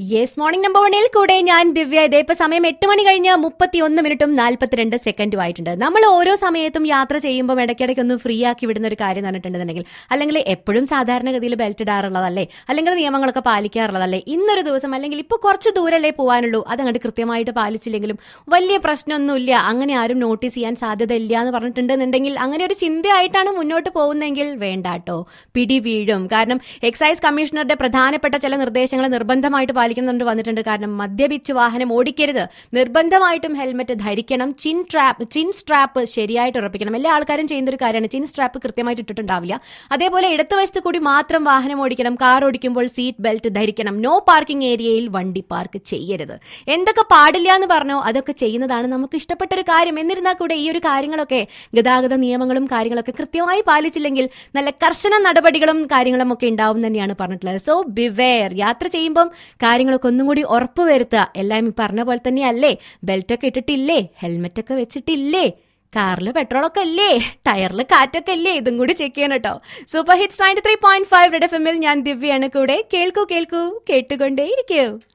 yes morning number വണ്ണിൽ കൂടെ ഞാൻ ദിവ്യ ഇതേ ഇപ്പൊ സമയം എട്ട് മണി കഴിഞ്ഞ് മുപ്പത്തി ഒന്ന് മിനിറ്റും നാല്പത്തിരണ്ട് സെക്കൻഡും ആയിട്ടുണ്ട് നമ്മൾ ഓരോ സമയത്തും യാത്ര ചെയ്യുമ്പോൾ ഇടയ്ക്കിടയ്ക്ക് ഒന്ന് ഫ്രീ ആക്കി വിടുന്ന ഒരു കാര്യം പറഞ്ഞിട്ടുണ്ടെന്നുണ്ടെങ്കിൽ അല്ലെങ്കിൽ എപ്പോഴും സാധാരണഗതിയിൽ ബെൽറ്റ് ഇടാറുള്ളതല്ലേ അല്ലെങ്കിൽ നിയമങ്ങളൊക്കെ പാലിക്കാറുള്ളതല്ലേ ഇന്നൊരു ദിവസം അല്ലെങ്കിൽ ഇപ്പൊ കുറച്ച് ദൂരല്ലേ പോകാനുള്ളൂ അതങ്ങോട്ട് കൃത്യമായിട്ട് പാലിച്ചില്ലെങ്കിലും വലിയ പ്രശ്നമൊന്നുമില്ല അങ്ങനെ ആരും നോട്ടീസ് ചെയ്യാൻ സാധ്യത ഇല്ല എന്ന് പറഞ്ഞിട്ടുണ്ടെന്നുണ്ടെങ്കിൽ അങ്ങനെ ഒരു ചിന്തയായിട്ടാണ് മുന്നോട്ട് പോകുന്നതെങ്കിൽ വേണ്ടാട്ടോ പിടി വീഴും കാരണം എക്സൈസ് കമ്മീഷണറുടെ പ്രധാനപ്പെട്ട ചില നിർദ്ദേശങ്ങൾ നിർബന്ധമായിട്ട് പാലിക്കുന്നുണ്ട് വന്നിട്ടുണ്ട് കാരണം മദ്യപിച്ച് വാഹനം ഓടിക്കരുത് നിർബന്ധമായിട്ടും ഹെൽമെറ്റ് ധരിക്കണം ചിൻ ട്രാപ്പ് ചിൻ സ്ട്രാപ്പ് ശരിയായിട്ട് ഉറപ്പിക്കണം എല്ലാ ആൾക്കാരും ചെയ്യുന്ന ഒരു കാര്യമാണ് ചിൻ സ്ട്രാപ്പ് കൃത്യമായിട്ട് ഇട്ടിട്ടുണ്ടാവില്ല അതേപോലെ ഇടതുവശത്ത് കൂടി മാത്രം വാഹനം ഓടിക്കണം കാർ ഓടിക്കുമ്പോൾ സീറ്റ് ബെൽറ്റ് ധരിക്കണം നോ പാർക്കിംഗ് ഏരിയയിൽ വണ്ടി പാർക്ക് ചെയ്യരുത് എന്തൊക്കെ പാടില്ല എന്ന് പറഞ്ഞോ അതൊക്കെ ചെയ്യുന്നതാണ് നമുക്ക് ഇഷ്ടപ്പെട്ട ഒരു കാര്യം എന്നിരുന്നാൽ കൂടെ ഈ ഒരു കാര്യങ്ങളൊക്കെ ഗതാഗത നിയമങ്ങളും കാര്യങ്ങളൊക്കെ കൃത്യമായി പാലിച്ചില്ലെങ്കിൽ നല്ല കർശന നടപടികളും കാര്യങ്ങളും ഒക്കെ ഉണ്ടാവും തന്നെയാണ് പറഞ്ഞിട്ടുള്ളത് സോ ബിവെയർ യാത്ര ചെയ്യുമ്പം കാര്യങ്ങളൊക്കെ ഒന്നും കൂടി ഉറപ്പ് വരുത്തുക എല്ലാം ഈ പറഞ്ഞ പോലെ തന്നെയല്ലേ ബെൽറ്റ് ഒക്കെ ഇട്ടിട്ടില്ലേ ഹെൽമെറ്റ് ഒക്കെ വെച്ചിട്ടില്ലേ കാറിൽ പെട്രോളൊക്കെ അല്ലേ ടയറിൽ കാറ്റൊക്കെ അല്ലേ ഇതും കൂടി ചെക്ക് ചെയ്യണം കേട്ടോ super hits ninety three point five red F എമ്മിൽ ഞാൻ ദിവ്യയാണ് കൂടെ കേൾക്കൂ കേൾക്കൂ കേട്ടുകൊണ്ടേയിരിക്കൂ